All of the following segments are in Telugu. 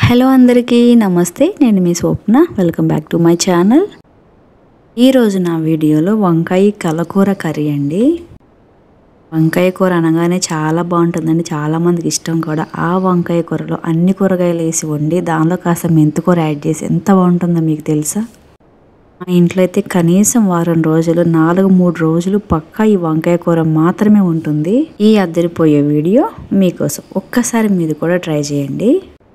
హలో అందరికీ నమస్తే నేను మీ Swapna welcome back to my channel ఈరోజు నా వీడియోలో వంకాయ కలకూర కర్రీ అండి వంకాయ కూర అనగానే చాలా బాగుంటుందండి చాలామందికి ఇష్టం కూడా ఆ వంకాయ కూరలో అన్ని కూరగాయలు వేసి వండి దానిలో కాస్త మెంతికూర యాడ్ చేసి ఎంత బాగుంటుందో మీకు తెలుసా మా ఇంట్లో అయితే కనీసం వారం రోజులు నాలుగు మూడు రోజులు పక్కా ఈ వంకాయ కూర మాత్రమే ఉంటుంది ఈ అద్దరిపోయే వీడియో మీకోసం ఒక్కసారి మీరు కూడా ట్రై చేయండి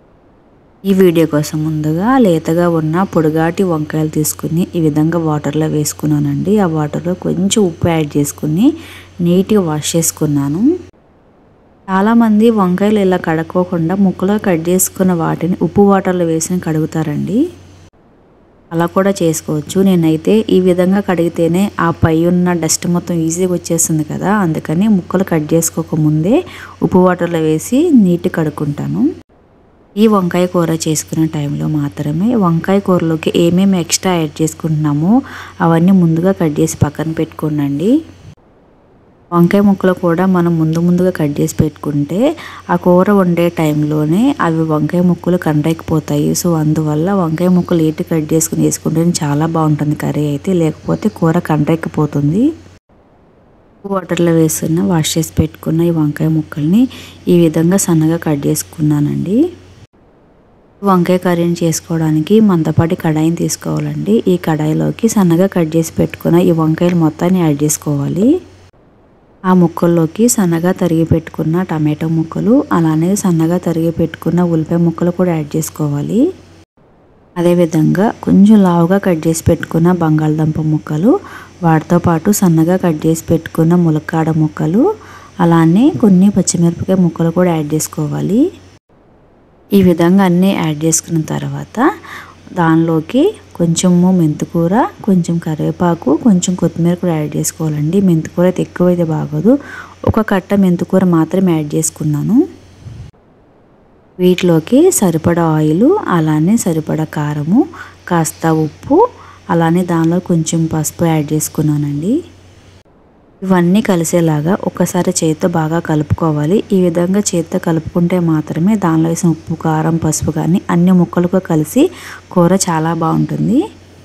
ఈ వీడియో కోసం ముందుగా లేతగా ఉన్న పొడిగాటి వంకాయలు తీసుకుని ఈ విధంగా వాటర్లో వేసుకున్నానండి ఆ వాటర్లో కొంచెం ఉప్పు యాడ్ చేసుకుని నీట్గా వాష్ చేసుకున్నాను చాలామంది వంకాయలు ఇలా కడుక్కోకుండా ముక్కలో కట్ చేసుకున్న వాటిని ఉప్పు వాటర్లో వేసి కడుగుతారండి అలా కూడా చేసుకోవచ్చు నేనైతే ఈ విధంగా కడిగితేనే ఆ పై ఉన్న డస్ట్ మొత్తం ఈజీగా వచ్చేస్తుంది కదా అందుకని ముక్కలు కట్ చేసుకోకముందే ఉప్పు వాటర్లో వేసి నీట్గా కడుక్కుంటాను ఈ వంకాయ కూర చేసుకునే టైంలో మాత్రమే వంకాయ కూరలోకి ఏమేమి ఎక్స్ట్రా యాడ్ చేసుకుంటున్నామో అవన్నీ ముందుగా కట్ చేసి పక్కన పెట్టుకోండి వంకాయ ముక్కలు కూడా మనం ముందు ముందుగా కట్ చేసి పెట్టుకుంటే ఆ కూర వండే టైంలోనే అవి వంకాయ ముక్కలు కండ్రెక్కిపోతాయి సో అందువల్ల వంకాయ ముక్కలు ఏటి కట్ చేసుకుని వేసుకుంటే చాలా బాగుంటుంది కర్రీ అయితే లేకపోతే కూర కండ్రెక్కిపోతుంది వాటర్లో వేసుకున్న వాష్ చేసి పెట్టుకున్న ఈ వంకాయ ముక్కల్ని ఈ విధంగా సన్నగా కట్ చేసుకున్నానండి వంకాయ కర్రీని చేసుకోవడానికి మందపాటి కడాయిని తీసుకోవాలండి ఈ కడాయిలోకి సన్నగా కట్ చేసి పెట్టుకున్న ఈ వంకాయలు మొత్తాన్ని యాడ్ చేసుకోవాలి ఆ ముక్కల్లోకి సన్నగా తరిగి పెట్టుకున్న టమాటో ముక్కలు అలానే సన్నగా తరిగి పెట్టుకున్న ఉల్లిపాయ ముక్కలు కూడా యాడ్ చేసుకోవాలి అదేవిధంగా కొంచెం లావుగా కట్ చేసి పెట్టుకున్న బంగాళదుంప ముక్కలు వాటితో పాటు సన్నగా కట్ చేసి పెట్టుకున్న ములక్కాడ ముక్కలు అలానే కొన్ని పచ్చిమిరపకాయ ముక్కలు కూడా యాడ్ చేసుకోవాలి ఈ విధంగా అన్నీ యాడ్ చేసుకున్న తర్వాత దానిలోకి కొంచెము మెంతికూర కొంచెం కరివేపాకు కొంచెం కొత్తిమీర కూడా యాడ్ చేసుకోవాలండి మెంతికూర అయితే ఎక్కువైతే బాగోదు ఒక కట్ట మెంతికూర మాత్రం యాడ్ చేసుకున్నాను వీటిలోకి సరిపడా ఆయిల్ అలానే సరిపడా కారము కాస్త ఉప్పు అలానే దానిలో కొంచెం పసుపు యాడ్ చేసుకున్నానండి ఇవన్నీ కలిసేలాగా ఒకసారి చేతితో బాగా కలుపుకోవాలి ఈ విధంగా చేతితో కలుపుకుంటే మాత్రమే దానిలో వేసిన ఉప్పు కారం పసుపు కానీ అన్ని ముక్కలకు కలిసి కూర చాలా బాగుంటుంది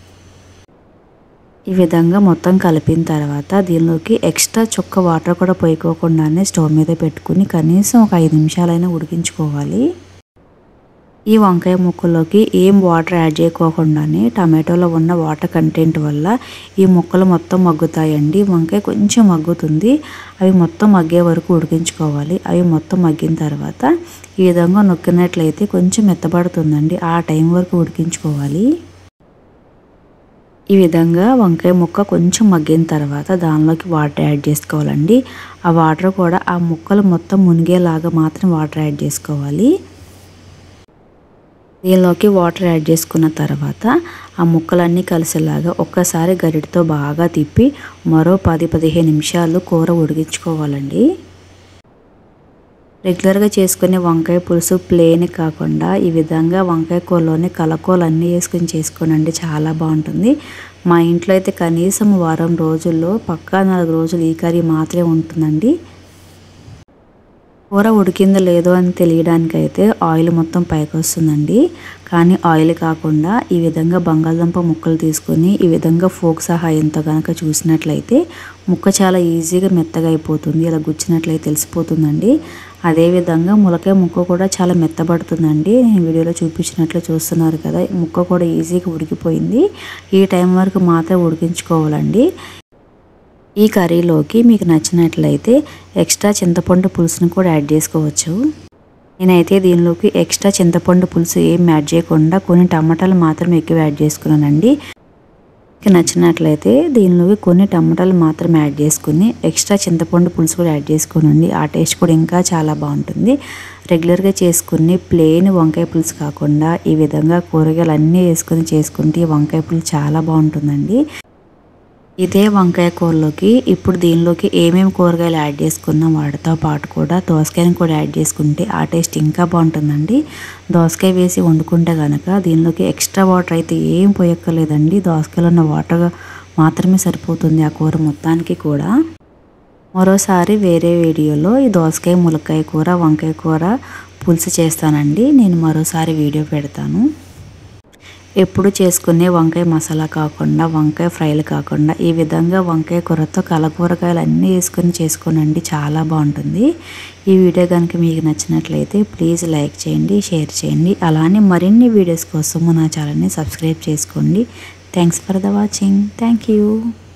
ఈ విధంగా మొత్తం కలిపిన తర్వాత దీనిలోకి ఎక్స్ట్రా చుక్క వాటర్ కూడా పోయికోకుండానే స్టవ్ మీద పెట్టుకుని కనీసం ఒక ఐదు నిమిషాలైనా ఉడికించుకోవాలి ఈ వంకాయ ముక్కల్లోకి ఏం వాటర్ యాడ్ చేయకోకుండానే టమాటోలో ఉన్న వాటర్ కంటెంట్ వల్ల ఈ ముక్కలు మొత్తం మగ్గుతాయండి వంకాయ కొంచెం మగ్గుతుంది అవి మొత్తం మగ్గే వరకు ఉడికించుకోవాలి అవి మొత్తం మగ్గిన తర్వాత ఈ విధంగా నొక్కినట్లయితే కొంచెం మెత్తబడుతుందండి ఆ టైం వరకు ఉడికించుకోవాలి ఈ విధంగా వంకాయ ముక్క కొంచెం మగ్గిన తర్వాత దానిలోకి వాటర్ యాడ్ చేసుకోవాలండి ఆ వాటర్ కూడా ఆ ముక్కలు మొత్తం మునిగేలాగా మాత్రం వాటర్ యాడ్ చేసుకోవాలి దీనిలోకి వాటర్ యాడ్ చేసుకున్న తర్వాత ఆ ముక్కలన్నీ కలిసేలాగా ఒక్కసారి గరిటతో బాగా తిప్పి మరో పది పదిహేను నిమిషాలు కూర ఉడికించుకోవాలండి రెగ్యులర్గా చేసుకునే వంకాయ పులుసు ప్లేన్ కాకుండా ఈ విధంగా వంకాయ కూరలోనే కలకూరలు అన్నీ వేసుకుని చేసుకోనండి చాలా బాగుంటుంది మా ఇంట్లో అయితే కనీసం వారం రోజుల్లో పక్కా నాలుగు రోజులు ఈ కర్రీ మాత్రమే ఉంటుందండి కూర ఉడికిందో లేదో అని తెలియడానికైతే ఆయిల్ మొత్తం పైకి వస్తుందండి కానీ ఆయిల్ కాకుండా ఈ విధంగా బంగాళదుంప ముక్కలు తీసుకొని ఈ విధంగా ఫోక్ సహాయంతో కనుక చూసినట్లయితే ముక్క చాలా ఈజీగా మెత్తగా అయిపోతుంది ఇలా గుచ్చినట్లయితే తెలిసిపోతుందండి అదేవిధంగా ములకాయ ముక్క కూడా చాలా మెత్తబడుతుందండి నేను వీడియోలో చూపించినట్లు చూస్తున్నారు కదా ముక్క కూడా ఈజీగా ఉడికిపోయింది ఈ టైం వరకు మాత్రం ఉడికించుకోవాలండి ఈ కర్రీలోకి మీకు నచ్చినట్లయితే ఎక్స్ట్రా చింతపండు పులుసుని కూడా యాడ్ చేసుకోవచ్చు నేనైతే దీనిలోకి ఎక్స్ట్రా చింతపండు పులుసు ఏం యాడ్ చేయకుండా కొన్ని టమాటాలు మాత్రం ఎక్కువ యాడ్ చేసుకున్నానండి మీకు నచ్చినట్లయితే దీనిలోకి కొన్ని టమాటాలు మాత్రం యాడ్ చేసుకుని ఎక్స్ట్రా చింతపండు పులుసు కూడా యాడ్ చేసుకోనండి ఆ టేస్ట్ కూడా ఇంకా చాలా బాగుంటుంది రెగ్యులర్గా చేసుకుని ప్లెయిన్ వంకాయ పులుసు కాకుండా ఈ విధంగా కూరగాయలు అన్నీ వేసుకొని చేసుకుంటే ఈ వంకాయ పులుసు చాలా బాగుంటుందండి ఇదే వంకాయ కూరలోకి ఇప్పుడు దీనిలోకి ఏమేమి కూరగాయలు యాడ్ చేసుకున్నాం వాటితో పాటు కూడా దోసకాయని కూడా యాడ్ చేసుకుంటే ఆ టేస్ట్ ఇంకా బాగుంటుందండి దోసకాయ వేసి వండుకుంటే కనుక దీనిలోకి ఎక్స్ట్రా వాటర్ అయితే ఏం పోయక్కర్లేదండి దోసకాయలో ఉన్న వాటర్ మాత్రమే సరిపోతుంది ఆ కూర మొత్తానికి కూడా మరోసారి వేరే వీడియోలో ఈ దోసకాయ ములక్కాయ కూర వంకాయ కూర పులుసు చేస్తానండి నేను మరోసారి వీడియో పెడతాను ఎప్పుడు చేసుకునే వంకాయ మసాలా కాకుండా వంకాయ ఫ్రైలు కాకుండా ఈ విధంగా వంకాయ కూరతో కలకూరకాయలు అన్నీ వేసుకొని చేసుకోనండి చాలా బాగుంటుంది ఈ వీడియో కనుక మీకు నచ్చినట్లయితే ప్లీజ్ లైక్ చేయండి షేర్ చేయండి అలానే మరిన్ని వీడియోస్ కోసము నా ఛానల్ని సబ్స్క్రైబ్ చేసుకోండి thanks for the watching thank you